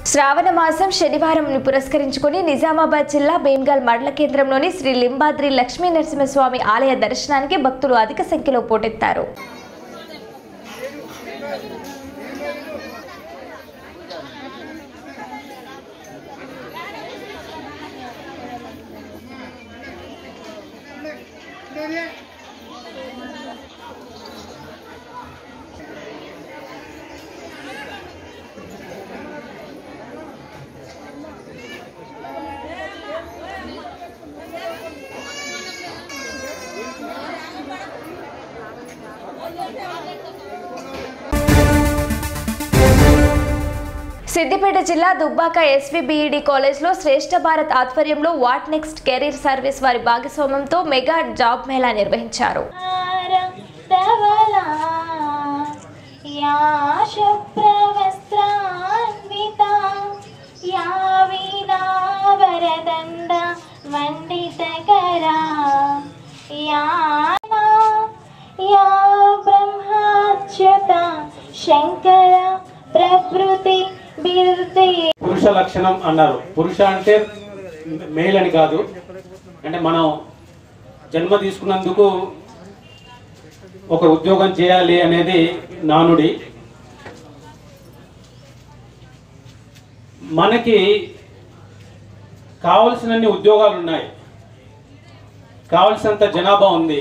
శ్రావణ మాసం శనివారం పురస్కరించుకుని నిజామాబాద్ జిల్లా భీమ్గల్ మండల కేంద్రంలోని శ్రీ లింబాద్రి లక్ష్మీ నరసింహస్వామి ఆలయ దర్శనానికి భక్తులు అధిక సంఖ్యలో పోటెత్తారు సిద్దిపేట జిల్లా దుబ్బాక ఎస్విబిఈడి కాలేజ్లో శ్రేష్ఠ భారత్ ఆధ్వర్యంలో వాట్ నెక్స్ట్ కెరీర్ సర్వీస్ వారి భాగస్వామ్యంతో మెగా జాబ్ మేళా నిర్వహించారు ధవలా యా శుభ్రవస్త్రాన్విత యా వీణా వరదండ వండితకరా యా యా బ్రహ్మాచ్యుత శంకర ప్రకృతి బిర్దే పురుష లక్షణం అన్నారు పురుష అంటే మేల్ అని కాదు అంటే మనం జన్మ తీసుకున్నందుకు ఒక ఉద్యోగం చేయాలి అనేది నానుడి మనకి కావలసినన్ని ఉద్యోగాలు ఉన్నాయి కావలసినంత జనాభా ఉంది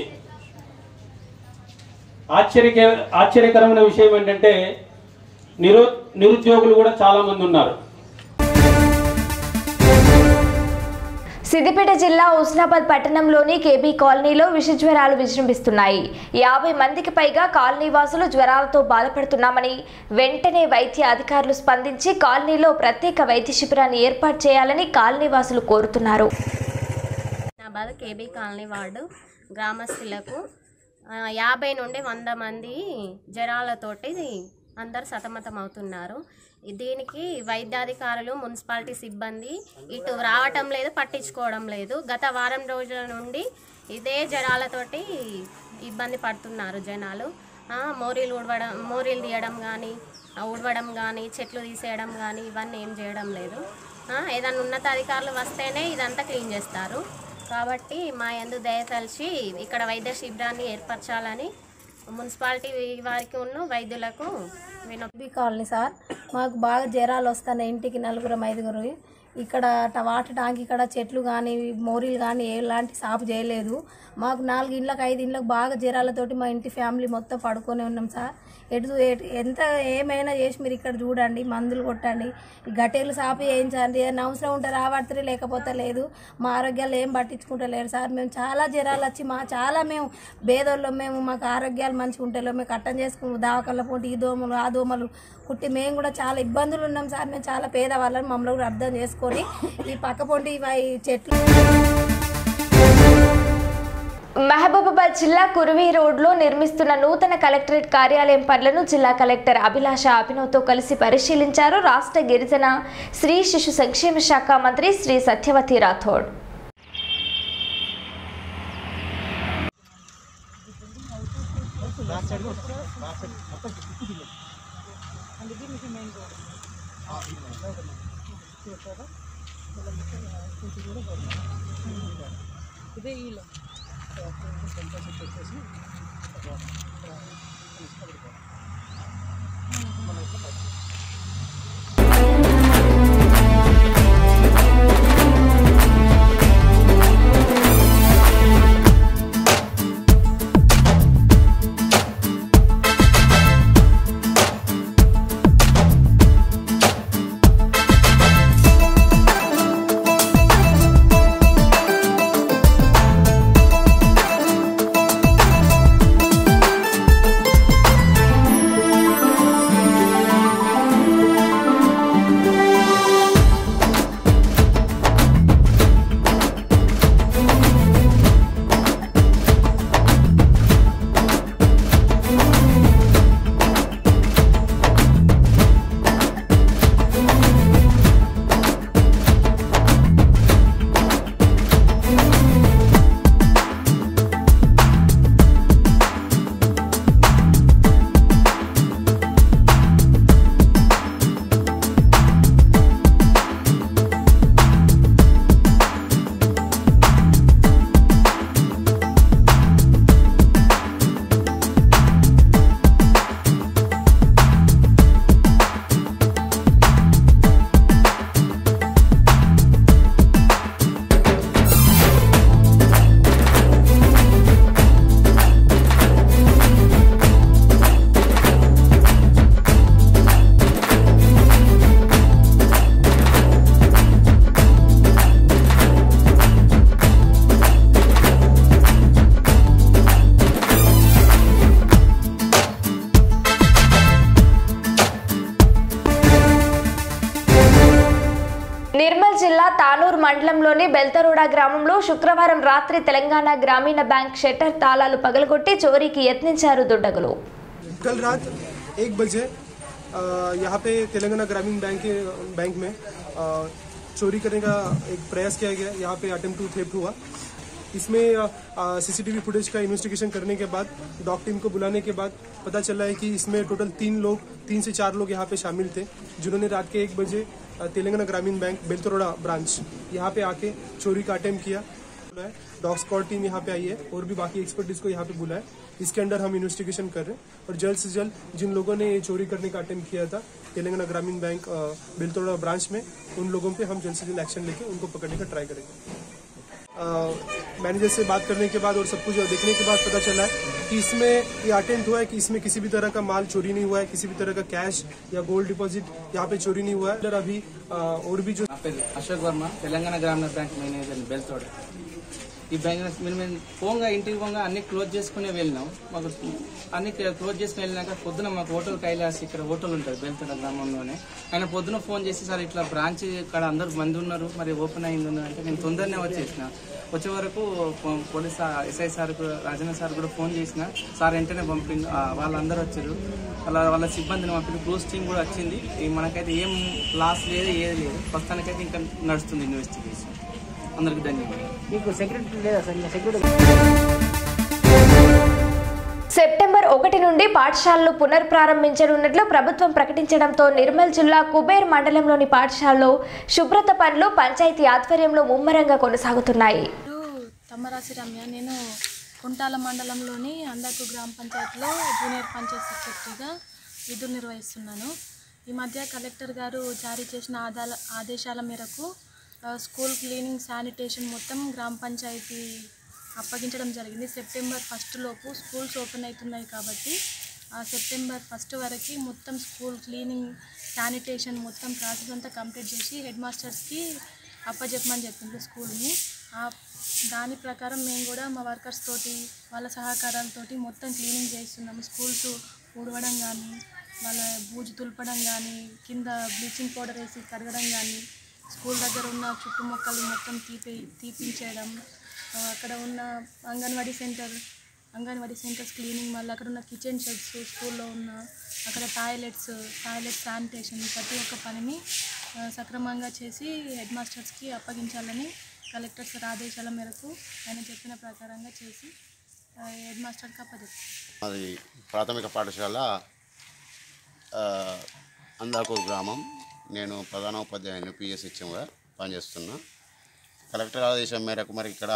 ఆశ్చర్యక ఆశ్చర్యకరమైన విషయం ఏంటంటే నిరో నిరుద్యోగులు కూడా చాలా మంది ఉన్నారు సిద్దిపేట జిల్లా హుస్నాబాద్ పట్టణంలోని కేబీ కాలనీలో విష జ్వరాలు విజృంభిస్తున్నాయి యాభై మందికి పైగా కాలనీ వాసులు జ్వరాలతో బాధపడుతున్నామని వెంటనే వైద్య అధికారులు స్పందించి కాలనీలో ప్రత్యేక వైద్య శిబిరాన్ని ఏర్పాటు చేయాలని కాలనీ వాసులు కోరుతున్నారు హైదరాబాద్ కేబీ కాలనీ వార్డు గ్రామస్తులకు ఆ, యాభై నుండి వంద మంది జ్వరాలతోటి అందరు సతమతం అవుతున్నారు దీనికి వైద్యాధికారులు మున్సిపాలిటీ సిబ్బంది ఇటు రావటం లేదు పట్టించుకోవడం లేదు గత వారం రోజుల నుండి ఇదే జ్వరాలతోటి ఇబ్బంది పడుతున్నారు జనాలు ఆ, మోరీలు ఉడవడం మోరీలు తీయడం కానీ ఉడవడం కానీ చెట్లు తీసేయడం కానీ ఇవన్నీ ఏం చేయడం లేదు ఆ, ఏదైనా ఉన్నతాధికారులు వస్తేనే ఇదంతా క్లీన్ చేస్తారు కాబట్టి మా యందు దయతలిచి ఇక్కడ వైద్య శిబిరాన్ని ఏర్పరచాలని మున్సిపాలిటీ వారికి ఉన్న వైద్యులకు వినొప్పి బీ కాలనీ సార్ మాకు బాగా జ్వరాలు వస్తున్నాయి ఇంటికి నలుగురం ఐదుగురు ఇక్కడ ట- వాటర్ ట్యాంక్ ఇక్కడ చెట్లు కానీ మోరీలు కానీ ఎలాంటి సాపు చేయలేదు మాకు నాలుగు ఇండ్లకు ఐదు ఇండ్లకు బాగా జ్వరాలతోటి మా ఇంటి ఫ్యామిలీ మొత్తం పడుకొని ఉన్నాం సార్ ఎటు ఎటు- ఎంత ఏమైనా చేసి మీరు ఇక్కడ చూడండి మందులు కొట్టండి ఈ గట్టేలు సాపు చేయించండి ఏదైనా అవసరం ఉంటే రాబడుతుంది లేకపోతే లేదు మా ఆరోగ్యాలు ఏం పట్టించుకుంటలేరు సార్ మేము చాలా జ్వరాలు వచ్చి మా చాలా మేము భేదోళ్ళం మేము మాకు ఆరోగ్యాలు మంచిగా ఉంటలేవు మేము కట్టం చేసుకుని దావకల్ల పోటీ ఈ దోమలు ఆ దోమలు కుట్టి మేము కూడా చాలా ఇబ్బందులు ఉన్నాం సార్ మేము చాలా పేదవాళ్ళని మమ్మల్ని కూడా అర్థం చేసుకొని ఈ పక్క పొంటి ఈ చెట్లు మహబూబాబాద్ జిల్లా కురువి రోడ్లో నిర్మిస్తున్న నూతన కలెక్టరేట్ కార్యాలయం పనులను జిల్లా కలెక్టర్ అభిలాష అభినవ్తో కలిసి పరిశీలించారు రాష్ట్ర గిరిజన స్త్రీ శిశు సంక్షేమ శాఖ మంత్రి శ్రీ సత్యవతి రాథోడ్ జిల్లా తానూరు మండలంలోని బెల్తరోడా గ్రామంలో శుక్రవారం రాత్రి తెలంగాణ గ్రామీణ బ్యాంక్ షట్టర్ తాళాలు పగలగొట్టి చోరీకి యత్నించారు దుండగులు कल रात एक बजे अ, यहाँ पे तेलंगाना ग्रामीण बैंक के बैंक में अ, चोरी करने का एक प्रयास किया गया यहाँ पे अटेम्प्ट टू थेफ्ट हुआ इसमें सीसीटीवी फुटेज का इन्वेस्टिगेशन करने के बाद डॉग टीम को बुलाने के बाद पता चला है कि इसमें टोटल तीन लोग तीन से चार लोग यहाँ पे शामिल थे जिन्होंने रात के एक बजे अ, तेलंगाना ग्रामीण बैंक बेलतरोड़ा ब्रांच यहाँ पे आके चोरी का अटेम्प्ट किया है डॉग स्क्वाड टीम यहाँ पे आई है और भी बाकी एक्सपर्टीज को यहाँ पे बुलाया इसके अंडर हम इन्वेस्टिगेशन कर रहे हैं और जल्द से जल्द जिन लोगों ने ये चोरी करने का अटेम्प्ट किया था तेलंगाना ग्रामीण बैंक अ, बेलतोड़ा ब्रांच में उन लोगों पे हम जल्द से जल्द एक्शन लेके उनको पकड़ने का ट्राई करेंगे मैनेजर से बात करने के बाद और सब कुछ देखने के बाद पता चला है कि इसमें ये अटेम्प्ट हुआ है कि इसमें किसी भी तरह का माल चोरी नहीं हुआ है किसी भी तरह का कैश या गोल्ड डिपॉजिट यहाँ पे चोरी नहीं हुआ है इधर अभी अ, और भी जो నా పేరు అశోక్ వర్మ తెలంగాణ గ్రామీణ బ్యాంక్ మేనేజర్ బెల్తోడ ఈ బ్యాంక్ మీరు మేము పోంగా ఇంటికి పోంగా అన్ని క్లోజ్ చేసుకునే వెళ్ళినాం మాకు అన్ని క్లోజ్ చేసుకుని వెళ్ళినాక పొద్దున మాకు హోటల్ కైలాస్ ఇక్కడ హోటల్ ఉంటుంది బెల్తోడ గ్రామంలోనే ఆయన పొద్దున ఫోన్ చేసి సార్ ఇట్లా బ్రాంచ్ ఇక్కడ అందరు మంది ఉన్నారు మరి ఓపెన్ అయింది ఉంది అంటే నేను తొందరనే వచ్చేసిన వచ్చే వరకు పో- పోలీస్ ఆ- ఎస్ఐ సార్ రాజన్న సార్ కూడా ఫోన్ చేసిన సార్ వెంటనే పంపిండు ఆ, వాళ్ళందరూ వచ్చారు వాళ్ళ వాళ్ళ సిబ్బందిని పంపింది క్రూజ్ టీం కూడా వచ్చింది ఈ మనకైతే ఏం లాస్ లేదు ఏది లేదు ప్రస్తుతానికైతే ఇంకా నడుస్తుంది ఇన్వెస్టిగేషన్ అందరికి ధన్యవాదాలు మీకు సెక్యూరిటీ లేదా సార్ సెక్యూరిటీ సెప్టెంబర్ ఒకటి నుండి పాఠశాలలు పునర్ప్రారంభించనున్నట్లు ప్రభుత్వం ప్రకటించడంతో నిర్మల్ జిల్లా కుబేర్ మండలంలోని పాఠశాలలో శుభ్రత పనులు పంచాయతీ ఆధ్వర్యంలో ముమ్మరంగా కొనసాగుతున్నాయి పేరు తమ్మరాశి రమ్య నేను కుంటాల మండలంలోని అందాకు గ్రామ పంచాయతీలో జూనియర్ పంచాయత్ సెక్రటరీగా విధులు నిర్వహిస్తున్నాను ఈ మధ్య కలెక్టర్ గారు జారీ చేసిన ఆదాల ఆదేశాల మేరకు ఆ, స్కూల్ క్లీనింగ్ శానిటేషన్ మొత్తం గ్రామ పంచాయతీ అప్పగించడం జరిగింది సెప్టెంబర్ ఫస్ట్ లోపు స్కూల్స్ ఓపెన్ అవుతున్నాయి కాబట్టి ఆ సెప్టెంబర్ ఫస్ట్ వరకు మొత్తం స్కూల్ క్లీనింగ్ శానిటేషన్ మొత్తం ప్రాసెస్ అంతా కంప్లీట్ చేసి హెడ్ మాస్టర్స్కి అప్పచెప్పమని చెప్పింది స్కూల్ని ఆ దాని ప్రకారం మేము కూడా మా వర్కర్స్ తోటి వాళ్ళ సహకారాలతోటి మొత్తం క్లీనింగ్ చేస్తున్నాము స్కూల్స్ ఊడవడం కానీ వాళ్ళ బూజు తులపడం కానీ కింద బ్లీచింగ్ పౌడర్ వేసి కడగడం కానీ స్కూల్ దగ్గర ఉన్న చుట్టుముక్కలు మొత్తం తీపి తీపించడం ఆ, అక్కడ ఉన్న anganwadi centre anganwadi centres cleaning మళ్ళీ అక్కడ ఉన్న కిచెన్ షెడ్స్ స్కూల్లో ఉన్న అక్కడ టాయిలెట్స్ టాయిలెట్ శానిటేషన్ ప్రతి ఒక్క పనిని ఆ, సక్రమంగా చేసి హెడ్ మాస్టర్స్కి అప్పగించాలని కలెక్టర్ సార్ ఆదేశాల మేరకు ఆయన చెప్పిన ప్రకారంగా చేసి ఆ, హెడ్ మాస్టర్కి అప్పచెప్తాం అది ప్రాథమిక పాఠశాల ఆ, అందాకూరు గ్రామం నేను ప్రధానోపాధ్యాయుని పిఎస్హెచ్ఎంగా పనిచేస్తున్నా కలెక్టర్ ఆదేశం మేరకు మరి ఇక్కడ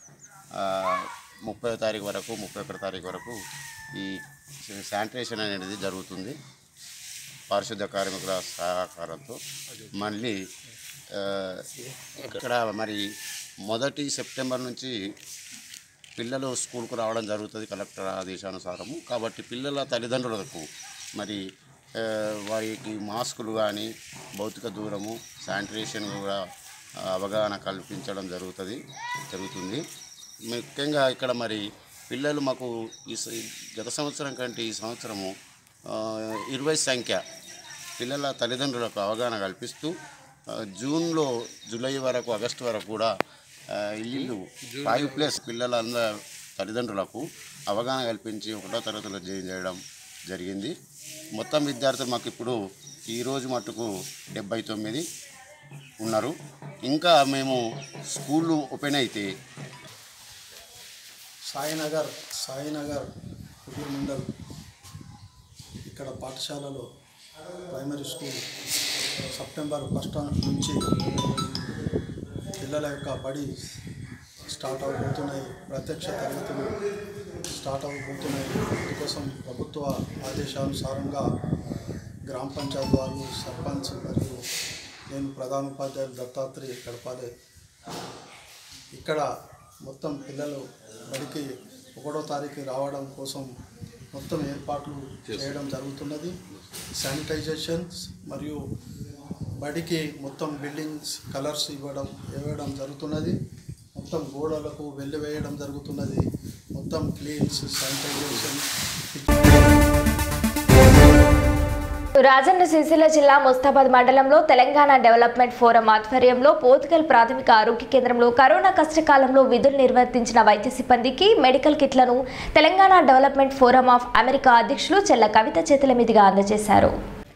ముప్పై తారీఖు వరకు ముప్పై ఒకటి తారీఖు వరకు ఈ శానిటేషన్ అనేది జరుగుతుంది పారిశుద్ధ కార్మికుల సహకారంతో మళ్ళీ ఆ, ఇక్కడ మరి మొదటి సెప్టెంబర్ నుంచి పిల్లలు స్కూల్కు రావడం జరుగుతుంది కలెక్టర్ ఆదేశానుసారము కాబట్టి పిల్లల తల్లిదండ్రులకు మరి ఆ, వారికి మాస్కులు కానీ భౌతిక దూరము శానిటేషన్ కూడా ఆ, అవగాహన కల్పించడం జరుగుతుంది జరుగుతుంది ముఖ్యంగా ఇక్కడ మరి పిల్లలు మాకు ఈ స- గత సంవత్సరం కంటే ఈ సంవత్సరము ఆ, ఇరవై సంఖ్య పిల్లల తల్లిదండ్రులకు అవగాహన కల్పిస్తూ ఆ, జూన్లో జూలై వరకు ఆగస్టు వరకు కూడా ఆ, ఇల్లు ఫైవ్ ప్లస్ పిల్లలందరూ తల్లిదండ్రులకు అవగాహన కల్పించి ఒకటో తరగతిలో జాయిన్ చేయడం జరిగింది మొత్తం విద్యార్థులు మాకు ఇప్పుడు ఈరోజు మట్టుకు డెబ్బై తొమ్మిది ఉన్నారు ఇంకా మేము స్కూళ్ళు ఓపెన్ అయితే సాయినగర్ సాయినగర్ కుటీర్ మండల్ ఇక్కడ పాఠశాలలో ప్రైమరీ స్కూల్ సెప్టెంబర్ ఫస్ట్ నుంచి పిల్లల యొక్క బడి స్టార్ట్ అవబోతున్నాయి ప్రత్యక్ష తరగతులు స్టార్ట్ అవబోతున్నాయి అందుకోసం ప్రభుత్వ ఆదేశానుసారంగా గ్రామ పంచాయతీ వాళ్ళు సర్పంచ్ మరియు నేను ప్రధాన ఉపాధ్యాయులు దత్తాత్రేయ గడపాలే ఇక్కడ మొత్తం పిల్లలు బడికి ఒకటో తారీఖు రావడం కోసం మొత్తం ఏర్పాట్లు చేయడం జరుగుతున్నది శానిటైజేషన్స్ మరియు బడికి మొత్తం బిల్డింగ్స్ కలర్స్ ఇవ్వడం ఇవ్వడం జరుగుతున్నది మొత్తం గోడలకు వెళ్ళి వేయడం జరుగుతున్నది మొత్తం క్లీన్స్ శానిటైజేషన్ రాజన్న సిరిసిల్ల జిల్లా ముస్తాబాద్ మండలంలో తెలంగాణ డెవలప్మెంట్ ఫోరం ఆధ్వర్యంలో పోతుగల్ ప్రాథమిక ఆరోగ్య కేంద్రంలో కరోనా కష్టకాలంలో విధులు నిర్వర్తించిన వైద్య సిబ్బందికి మెడికల్ కిట్లను Telangana development forum of America అధ్యక్షులు చెల్ల కవిత చేతుల మీదుగా అందజేశారు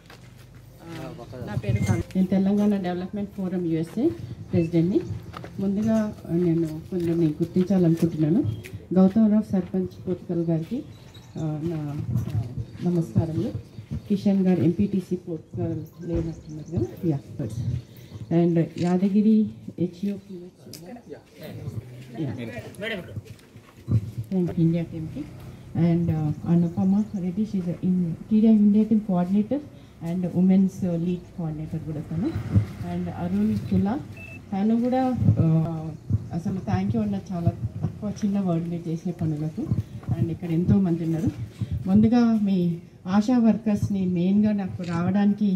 నా పేరు కాంతి. నేను తెలంగాణ డెవలప్మెంట్ ఫోరం యుఎస్ఏ ప్రెసిడెంట్ని ముందుగా నేను కొందరిని గుర్తించాలనుకుంటున్నాను గౌతమరావు సర్పంచ్ పోతుకల్ గారికి ఆ, నా ఆ, నమస్కారములు కిషన్ గారు ఎంపీటీసీ పోతుకల్ లేనట్టున్నారు కదా yeah and Yadagiri HU India టీమ్కి and Anupama Reddy she's in TDI India team coordinator and women's league coordinator కూడా తను అండ్ అరుణ్ తులా తను కూడా ఆ, అసలు థ్యాంక్ యూ అన్న చాలా తక్కువ చిన్న వర్డ్ మీరు చేసే పనులకు అండ్ ఇక్కడ ఎంతో మంది ఉన్నారు ముందుగా మీ ఆశా వర్కర్స్ని మెయిన్గా నాకు రావడానికి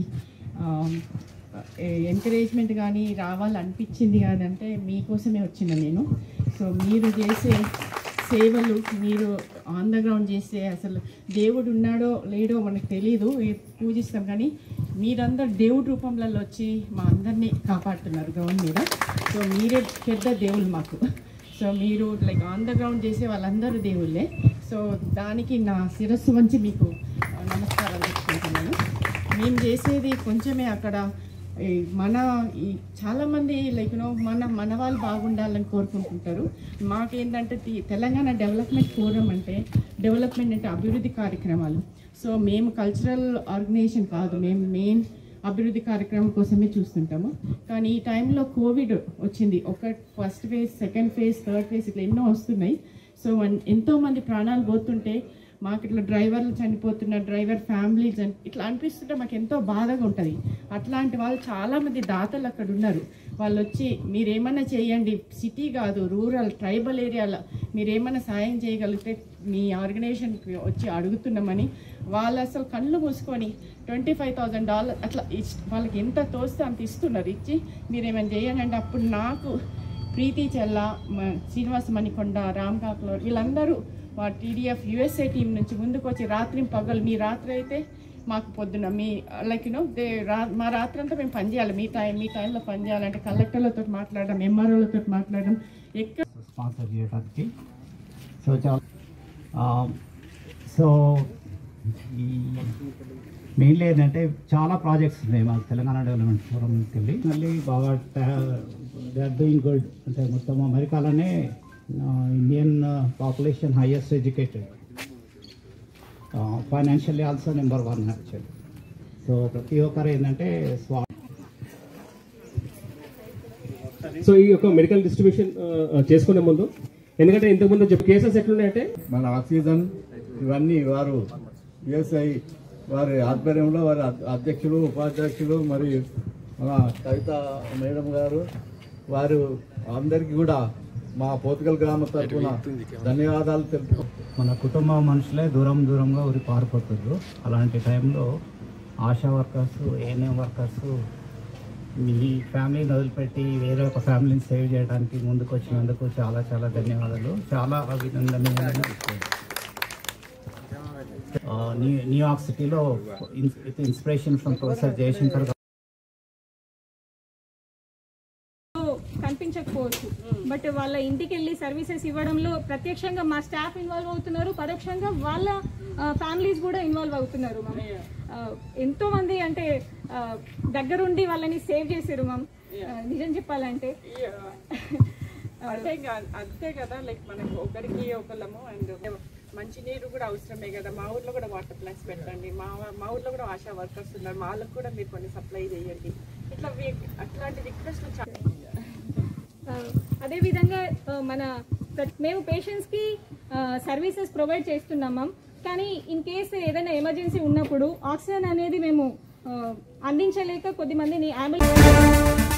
ఎంకరేజ్మెంట్ కానీ రావాలనిపించింది కాదంటే మీకోసమే వచ్చిన నేను సో మీరు చేసే సేవలు మీరు ఆన్ ద గ్రౌండ్ చేసే అసలు దేవుడు ఉన్నాడో లేడో మనకు తెలియదు ఏ- పూజిస్తాం కానీ మీరందరూ దేవుడి రూపంలో వచ్చి మా అందరినీ కాపాడుతున్నారు గ్రౌండ్ మీద సో మీరే పెద్ద దేవుళ్ళు మాకు సో మీరు లైక్ ఆన్ ద గ్రౌండ్ చేసే వాళ్ళందరూ దేవుళ్ళే సో దానికి నా శిరస్సు వంచి మీకు ఆ, నమస్కారాలు చెప్పుకుంటున్నాను మేము చేసేది కొంచెమే అక్కడ ఈ మన ఈ చాలామంది లైక్ నో మన మన వాళ్ళు బాగుండాలని కోరుకుంటుంటారు మాకేంటంటే తి- తెలంగాణ డెవలప్మెంట్ ఫోరం అంటే డెవలప్మెంట్ అంటే అభివృద్ధి కార్యక్రమాలు సో మేము కల్చరల్ ఆర్గనైజేషన్ కాదు మేము మెయిన్ అభివృద్ధి కార్యక్రమం కోసమే చూస్తుంటాము కానీ ఈ టైంలో కోవిడ్ వచ్చింది ఒక first phase second phase third phase ఇట్లా ఎన్నో వస్తున్నాయి సో వన్- ఎంతోమంది ప్రాణాలు పోతుంటే మాకు ఇట్లా డ్రైవర్లు చనిపోతున్న డ్రైవర్ ఫ్యామిలీ చని ఇట్లా అనిపిస్తుంటే మాకు ఎంతో బాధగా ఉంటుంది అట్లాంటి వాళ్ళు చాలామంది దాతలు అక్కడ ఉన్నారు వాళ్ళు వచ్చి మీరేమన్నా చేయండి సిటీ కాదు రూరల్ ట్రైబల్ ఏరియాలో మీరేమన్నా సాయం చేయగలిగితే మీ ఆర్గనైజేషన్కి వచ్చి అడుగుతున్నామని వాళ్ళు అసలు కళ్ళు మూసుకొని ట్వంటీ ఫైవ్ థౌజండ్ డాలర్ అట్లా ఇస్- వాళ్ళకి ఎంత తోస్తే అంత ఇస్తున్నారు ఇచ్చి మీరేమైనా చేయండి అంటే అప్పుడు నాకు ప్రీతి చెల్ల మ- శ్రీనివాస మణికొండ రామ్ కాకులూర్ వీళ్ళందరూ మా టీడీఎఫ్ యుఎస్ఏ టీం నుంచి ముందుకు వచ్చి రాత్రి పగలు మీ రాత్రి అయితే మాకు పొద్దున మీ లైక్ యూనో దే రా మా రాత్రి అంతా మేము పనిచేయాలి మీ టైం మీ టైంలో పనిచేయాలంటే కలెక్టర్లతో మాట్లాడడం ఎంఆర్ఓలతో మాట్లాడడం ఎక్కడ స్పాన్సర్ చేయడానికి సో చాలా సో ఈ మెయిన్లీ ఏంటంటే చాలా ప్రాజెక్ట్స్ ఉన్నాయి మాకు తెలంగాణ డెవలప్మెంట్ ఫోరంకి వెళ్ళి మళ్ళీ బాగా దే ఆర్ డూయింగ్ గుడ్ అంటే మొత్తం అమెరికాలోనే Indian population highest educated financially also number one actually so ప్రతి ఒక్కరు ఏంటంటే స్వా సో ఈ యొక్క మెడికల్ డిస్ట్రిబ్యూషన్ చేసుకునే ముందు ఎందుకంటే ఇంతకు ముందు చెప్పి కేసెస్ ఎట్లున్నాయంటే మన ఆక్సిజన్ ఇవన్నీ వారు యుఎస్ఐ వారి ఆధ్వర్యంలో వారి అధ్- అధ్యక్షులు ఉపాధ్యక్షులు మరి మన కవిత మేడం గారు వారు అందరికీ కూడా మా పోతుగల్ గ్రామ తరఫున ధన్యవాదాలు తెలుపు మన కుటుంబ మనుషులే దూరం దూరంగా ఊరి పారిపోతున్నారు అలాంటి టైంలో ఆశా వర్కర్స్ ఏఎన్ఎం వర్కర్స్ మీ ఫ్యామిలీని వదిలిపెట్టి వేరే ఒక ఫ్యామిలీని సేవ్ చేయడానికి ముందుకు వచ్చినందుకు చాలా చాలా ధన్యవాదాలు చాలా అభినందనీయమైన విషయం ఆ, న్యూ న్యూయార్క్ సిటీలో with inspiration from professor Jayashankar garu కనిపించకపోవచ్చు బట్ వాళ్ళ ఇంటికి వెళ్ళి సర్వీసెస్ ఇవ్వడంలో ప్రత్యక్షంగా మా స్టాఫ్ ఇన్వాల్వ్ అవుతున్నారు పరోక్షంగా వాళ్ళ ఫ్యామిలీస్ కూడా ఇన్వాల్వ్ అవుతున్నారు మ్యామ్ ఆ, ఎంతో మంది అంటే ఆ, దగ్గరుండి వాళ్ళని సేవ్ చేశారు మ్యామ్ ఆ, నిజం చెప్పాలంటే అంతే కా- అంతే కదా లైక్ మనకు ఒకరికి ఒకళ్ళము అండ్ మంచినీరు కూడా అవసరమే కదా మా ఊర్లో కూడా వాటర్ ప్లాంట్స్ పెట్టండి మా మా ఊర్లో కూడా ఆశా వర్కర్స్ ఉన్నారు మా వాళ్ళకి కూడా మీరు కొన్ని సప్లై చేయండి ఇట్లా వీ- అట్లాంటి రిక్వెస్ట్ చాలా ఆ, అదేవిధంగా ఆ, మన ప్ర- మేము పేషెంట్స్కి సర్వీసెస్ ప్రొవైడ్ చేస్తున్నాం మ్యామ్ కానీ ఇన్ కేసు ఏదైనా ఎమర్జెన్సీ ఉన్నప్పుడు ఆక్సిజన్ అనేది మేము ఆ, అందించలేక కొద్ది మందిని అంబులెన్స్